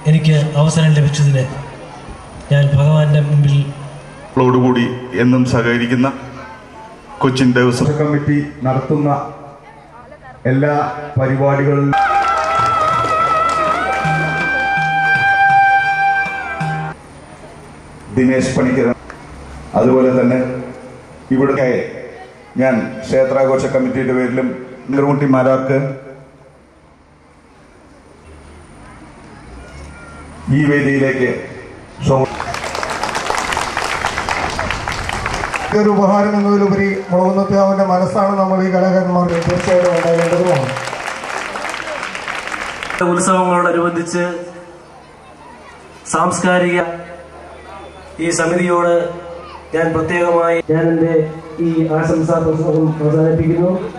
എനിക്ക് അവസരം ലഭിച്ചതിന് ഞാൻ ഭഗവാന്റെ മുമ്പിൽ ോടുകൂടി എന്നും സഹകരിക്കുന്ന കൊച്ചിൻ ദേവസ്വം കമ്മിറ്റി നടത്തുന്ന എല്ലാ പരിപാടികളിലും ദിനേശ് പണിക്കരൻ അതുപോലെ തന്നെ ഇവിടെ ഞാൻ ക്ഷേത്രാഘോഷ കമ്മിറ്റിയുടെ പേരിലും നിർമുട്ടിമാരാർക്ക് ഈ വേദിയിലേക്ക് ക്ഷോ- ഒരു ഉപഹാരം എന്നതിലുപരി മുളകുന്നത്തെ അവന്റെ മനസ്സാണ് നമ്മൾ ഈ കലാകാരന്മാർക്ക് തീർച്ചയായിട്ടും ഉണ്ടാകേണ്ടതുമാണ് ഉത്സവങ്ങളോടനുബന്ധിച്ച് സാംസ്കാരിക ഈ സമിതിയോട് ഞാൻ പ്രത്യേകമായി ഞാൻ എൻ്റെ ഈ ആശംസാ പ്രസംഗം അവസാനിപ്പിക്കുന്നു